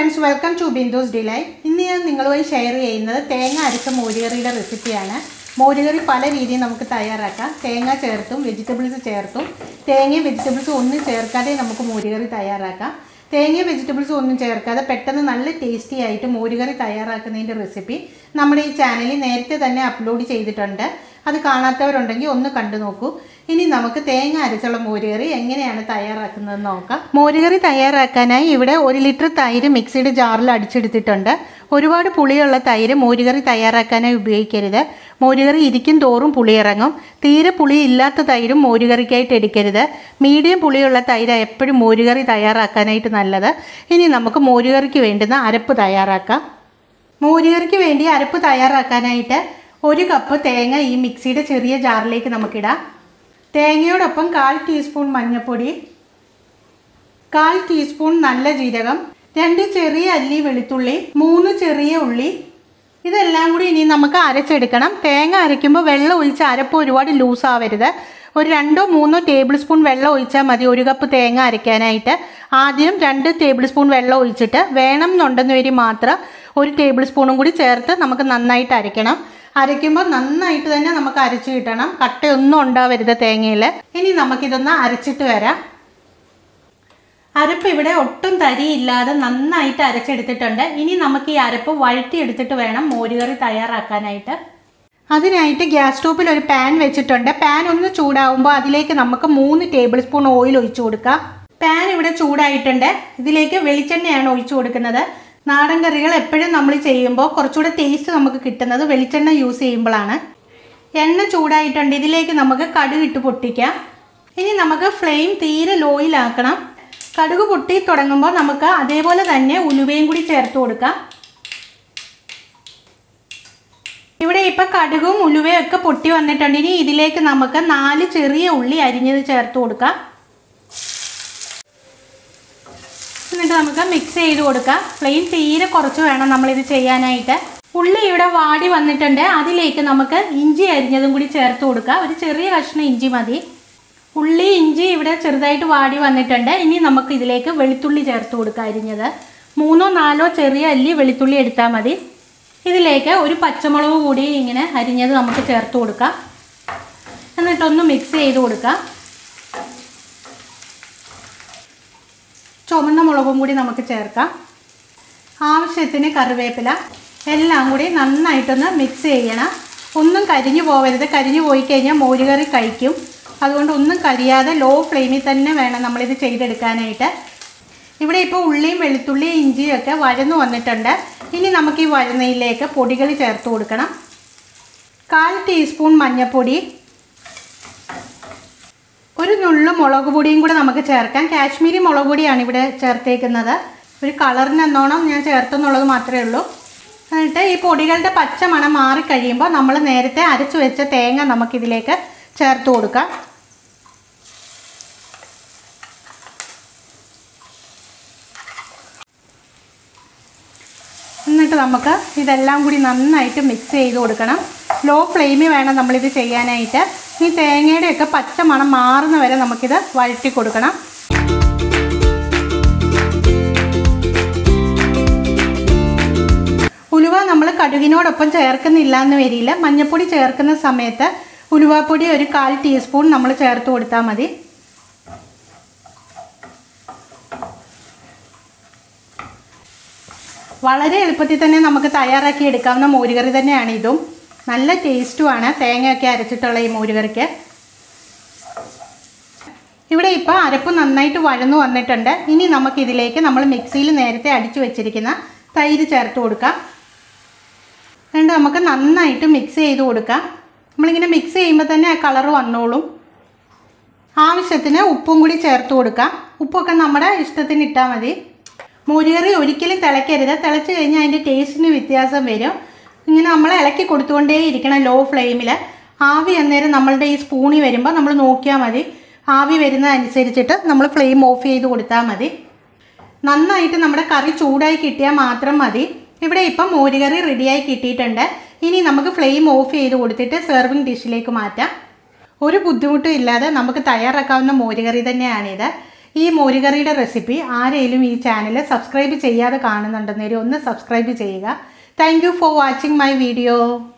friends welcome to Bindu's delight ഇന്ന് ഞാൻ നിങ്ങളുമായി ഷെയർ ചെയ്യുന്നത് തേങ്ങ അരച്ച മോരുകറിയുടെ റെസിപ്പിയാണ് മോരുകറി പല രീതിയിൽ നമുക്ക് തയ്യാറാക്കാം തേങ്ങ ചേർത്തും വെജിറ്റബിൾസ് ചേർത്തും തേങ്ങയും വെജിറ്റബിൾസും ഒന്നും ചേർക്കാതെ നമുക്ക് മോരുകറി തയ്യാറാക്കാം തേങ്ങയും വെജിറ്റബിൾസും ഒന്നും ചേർക്കാതെ പെട്ടെന്ന് നല്ല ടേസ്റ്റി ആയിട്ട് മോരുകറി തയ്യാറാക്കുന്നതിൻ്റെ റെസിപ്പി നമ്മുടെ ഈ ചാനലിൽ നേരത്തെ തന്നെ അപ്ലോഡ് ചെയ്തിട്ടുണ്ട് അത് കാണാത്തവരുണ്ടെങ്കിൽ ഒന്ന് കണ്ടു നോക്കൂ ഇനി നമുക്ക് തേങ്ങ അരച്ചുള്ള മോരുകറി എങ്ങനെയാണ് തയ്യാറാക്കുന്നത് നോക്കാം മോരുകറി തയ്യാറാക്കാനായി ഇവിടെ ഒരു ലിറ്റർ തൈര് മിക്സിയുടെ ജാറിൽ അടിച്ചെടുത്തിട്ടുണ്ട് ഒരുപാട് പുളിയുള്ള തൈര് മോരുകറി തയ്യാറാക്കാനായി ഉപയോഗിക്കരുത് മോരുകറി ഇരിക്കും തോറും പുളിയിറങ്ങും തീരെ പുളി ഇല്ലാത്ത തൈരും മോരുകറിക്കായിട്ട് എടുക്കരുത് മീഡിയം പുളിയുള്ള തൈര് എപ്പോഴും മോരുകറി തയ്യാറാക്കാനായിട്ട് നല്ലത് ഇനി നമുക്ക് മോരുകറിക്ക് വേണ്ടുന്ന അരപ്പ് തയ്യാറാക്കാം മോരുകറിക്ക് വേണ്ടി അരപ്പ് തയ്യാറാക്കാനായിട്ട് ഒരു കപ്പ് തേങ്ങ ഈ മിക്സിയുടെ ചെറിയ ജാറിലേക്ക് നമുക്കിടാം തേങ്ങയോടൊപ്പം കാൽ ടീസ്പൂൺ മഞ്ഞൾപ്പൊടി കാൽ ടീസ്പൂൺ നല്ല ജീരകം രണ്ട് ചെറിയ അല്ലി വെളുത്തുള്ളി മൂന്ന് ചെറിയ ഉള്ളി ഇതെല്ലാം കൂടി ഇനി നമുക്ക് അരച്ചെടുക്കണം തേങ്ങ അരയ്ക്കുമ്പോൾ വെള്ളം ഒഴിച്ച് അരപ്പ് ഒരുപാട് ലൂസ് ആവരുത് ഒരു രണ്ടോ മൂന്നോ ടേബിൾ സ്പൂൺ വെള്ളം ഒഴിച്ചാൽ മതി ഒരു കപ്പ് തേങ്ങ അരയ്ക്കാനായിട്ട് ആദ്യം രണ്ട് ടേബിൾ സ്പൂൺ വെള്ളം ഒഴിച്ചിട്ട് വേണം എന്നുണ്ടെന്ന് വരി മാത്രം ഒരു ടേബിൾ സ്പൂണും കൂടി ചേർത്ത് നമുക്ക് നന്നായിട്ട് അരയ്ക്കണം അരയ്ക്കുമ്പോൾ നന്നായിട്ട് തന്നെ നമുക്ക് അരച്ച് കിട്ടണം കട്ടയൊന്നും ഉണ്ടാവരുത് തേങ്ങയിൽ ഇനി നമുക്കിതൊന്ന് അരച്ചിട്ട് വരാം അരപ്പ് ഇവിടെ ഒട്ടും തരിയില്ലാതെ നന്നായിട്ട് അരച്ചെടുത്തിട്ടുണ്ട് ഇനി നമുക്ക് ഈ അരപ്പ് വഴറ്റിയെടുത്തിട്ട് വേണം മോരുകറി തയ്യാറാക്കാനായിട്ട് അതിനായിട്ട് ഗ്യാസ് സ്റ്റോപ്പിൽ ഒരു പാൻ വെച്ചിട്ടുണ്ട് പാൻ ഒന്ന് ചൂടാവുമ്പോൾ അതിലേക്ക് നമുക്ക് മൂന്ന് ടേബിൾ സ്പൂൺ ഓയിൽ ഒഴിച്ചു കൊടുക്കാം പാൻ ഇവിടെ ചൂടായിട്ടുണ്ട് ഇതിലേക്ക് വെളിച്ചെണ്ണയാണ് ഒഴിച്ചു കൊടുക്കുന്നത് നാടൻ കറികൾ എപ്പോഴും നമ്മൾ ചെയ്യുമ്പോൾ കുറച്ചുകൂടെ ടേസ്റ്റ് നമുക്ക് കിട്ടുന്നത് വെളിച്ചെണ്ണ യൂസ് ചെയ്യുമ്പോഴാണ് എണ്ണ ചൂടായിട്ടുണ്ട് ഇതിലേക്ക് നമുക്ക് കടുക് ഇട്ട് പൊട്ടിക്കാം ഇനി നമുക്ക് ഫ്ലെയിം തീരെ ലോയിലാക്കണം കടുക് പൊട്ടി തുടങ്ങുമ്പോൾ നമുക്ക് അതേപോലെ തന്നെ ഉലുവയും കൂടി ചേർത്ത് കൊടുക്കാം ഇവിടെ ഇപ്പം കടുകും ഉലുവയും ഒക്കെ പൊട്ടി വന്നിട്ടുണ്ട് ഇനി ഇതിലേക്ക് നമുക്ക് നാല് ചെറിയ ഉള്ളി അരിഞ്ഞത് ചേർത്ത് കൊടുക്കാം എന്നിട്ട് നമുക്ക് മിക്സ് ചെയ്ത് കൊടുക്കാം ഫ്ലെയിം തീരെ കുറച്ച് വേണം നമ്മളിത് ചെയ്യാനായിട്ട് ഉള്ളി ഇവിടെ വാടി വന്നിട്ടുണ്ട് അതിലേക്ക് നമുക്ക് ഇഞ്ചി അരിഞ്ഞതും കൂടി ചേർത്ത് കൊടുക്കാം ഒരു ചെറിയ കഷ്ണം ഇഞ്ചി മതി ഉള്ളി ഇഞ്ചി ഇവിടെ ചെറുതായിട്ട് വാടി വന്നിട്ടുണ്ട് ഇനി നമുക്ക് ഇതിലേക്ക് വെളുത്തുള്ളി ചേർത്ത് കൊടുക്കാം അരിഞ്ഞത് മൂന്നോ നാലോ ചെറിയ അല്ലി വെളുത്തുള്ളി എടുത്താൽ മതി ഇതിലേക്ക് ഒരു പച്ചമുളക് കൂടി ഇങ്ങനെ അരിഞ്ഞത് നമുക്ക് ചേർത്ത് കൊടുക്കാം എന്നിട്ടൊന്ന് മിക്സ് ചെയ്ത് കൊടുക്കാം ചുവന്ന മുളകും കൂടി നമുക്ക് ചേർക്കാം ആവശ്യത്തിന് കറിവേപ്പില എല്ലാം കൂടി നന്നായിട്ടൊന്ന് മിക്സ് ചെയ്യണം ഒന്നും കരിഞ്ഞു പോവരുത് കരിഞ്ഞു പോയി കഴിഞ്ഞാൽ മോരുകറി കഴിക്കും അതുകൊണ്ട് ഒന്നും കരിയാതെ ലോ ഫ്ലെയിമിൽ തന്നെ വേണം നമ്മളിത് ചെയ്തെടുക്കാനായിട്ട് ഇവിടെ ഇപ്പോൾ ഉള്ളിയും വെളുത്തുള്ളിയും ഇഞ്ചിയും ഒക്കെ വഴന്നു വന്നിട്ടുണ്ട് ഇനി നമുക്ക് ഈ വഴന്നയിലേക്ക് പൊടികൾ ചേർത്ത് കൊടുക്കണം കാൽ ടീസ്പൂൺ മഞ്ഞൾപ്പൊടി ഒരു നുള്ളു മുളക് പൊടിയും കൂടെ നമുക്ക് ചേർക്കാം കാശ്മീരി മുളക് പൊടിയാണ് ഇവിടെ ചേർത്തേക്കുന്നത് ഒരു കളറിനെന്നോണം ഞാൻ ചേർത്തെന്നുള്ളത് മാത്രമേ ഉള്ളൂ എന്നിട്ട് ഈ പൊടികളുടെ പച്ച മണം മാറിക്കഴിയുമ്പോൾ നമ്മൾ നേരത്തെ അരച്ചു വെച്ച തേങ്ങ നമുക്കിതിലേക്ക് ചേർത്ത് കൊടുക്കാം എന്നിട്ട് നമുക്ക് ഇതെല്ലാം കൂടി നന്നായിട്ട് മിക്സ് ചെയ്ത് കൊടുക്കണം ലോ ഫ്ലെയിമിൽ വേണം നമ്മളിത് ചെയ്യാനായിട്ട് ഈ തേങ്ങയുടെയൊക്കെ പച്ച മണം മാറുന്ന വരെ നമുക്കിത് വഴറ്റി കൊടുക്കണം ഉലുവ നമ്മൾ കടുകിനോടൊപ്പം ചേർക്കുന്നില്ല എന്ന് വരില്ല മഞ്ഞൾപ്പൊടി ചേർക്കുന്ന സമയത്ത് ഉലുവാപ്പൊടി ഒരു കാൽ ടീസ്പൂൺ നമ്മൾ ചേർത്ത് കൊടുത്താൽ മതി വളരെ എളുപ്പത്തിൽ തന്നെ നമുക്ക് തയ്യാറാക്കി എടുക്കാവുന്ന മോരുകറി തന്നെയാണ് ഇതും നല്ല ടേസ്റ്റുമാണ് തേങ്ങയൊക്കെ അരച്ചിട്ടുള്ള ഈ മോരുകറിക്ക് ഇവിടെ ഇപ്പോൾ അരപ്പ് നന്നായിട്ട് വഴന്നു വന്നിട്ടുണ്ട് ഇനി നമുക്കിതിലേക്ക് നമ്മൾ മിക്സിയിൽ നേരത്തെ അടിച്ചു വെച്ചിരിക്കുന്ന തൈര് ചേർത്ത് കൊടുക്കാം എന്നിട്ട് നമുക്ക് നന്നായിട്ട് മിക്സ് ചെയ്ത് കൊടുക്കാം നമ്മളിങ്ങനെ മിക്സ് ചെയ്യുമ്പോൾ തന്നെ ആ കളർ വന്നോളും ആവശ്യത്തിന് ഉപ്പും കൂടി ചേർത്ത് കൊടുക്കാം ഉപ്പൊക്കെ നമ്മുടെ ഇഷ്ടത്തിന് ഇട്ടാൽ മതി മോരുകറി ഒരിക്കലും തിളയ്ക്കരുത് തിളച്ച് കഴിഞ്ഞാൽ അതിൻ്റെ ടേസ്റ്റിന് വ്യത്യാസം വരും ഇങ്ങനെ നമ്മൾ ഇളക്കി കൊടുത്തുകൊണ്ടേ ഇരിക്കണം ലോ ഫ്ലെയിമിൽ ആവി അന്നേരം നമ്മളുടെ ഈ സ്പൂണി വരുമ്പോൾ നമ്മൾ നോക്കിയാൽ മതി ആവി വരുന്നതനുസരിച്ചിട്ട് നമ്മൾ ഫ്ലെയിം ഓഫ് ചെയ്ത് കൊടുത്താൽ മതി നന്നായിട്ട് നമ്മുടെ കറി ചൂടായി കിട്ടിയാൽ മാത്രം മതി ഇവിടെ ഇപ്പം മോരുകറി റെഡിയായി കിട്ടിയിട്ടുണ്ട് ഇനി നമുക്ക് ഫ്ലെയിം ഓഫ് ചെയ്ത് കൊടുത്തിട്ട് സെർവിങ് ഡിഷിലേക്ക് മാറ്റാം ഒരു ബുദ്ധിമുട്ടും ഇല്ലാതെ നമുക്ക് തയ്യാറാക്കാവുന്ന മോരുകറി തന്നെയാണിത് ഈ മോരുകറിയുടെ റെസിപ്പി ആരെങ്കിലും ഈ ചാനൽ സബ്സ്ക്രൈബ് ചെയ്യാതെ കാണുന്നുണ്ടെന്നേരും ഒന്ന് സബ്സ്ക്രൈബ് ചെയ്യുക thank you for watching my video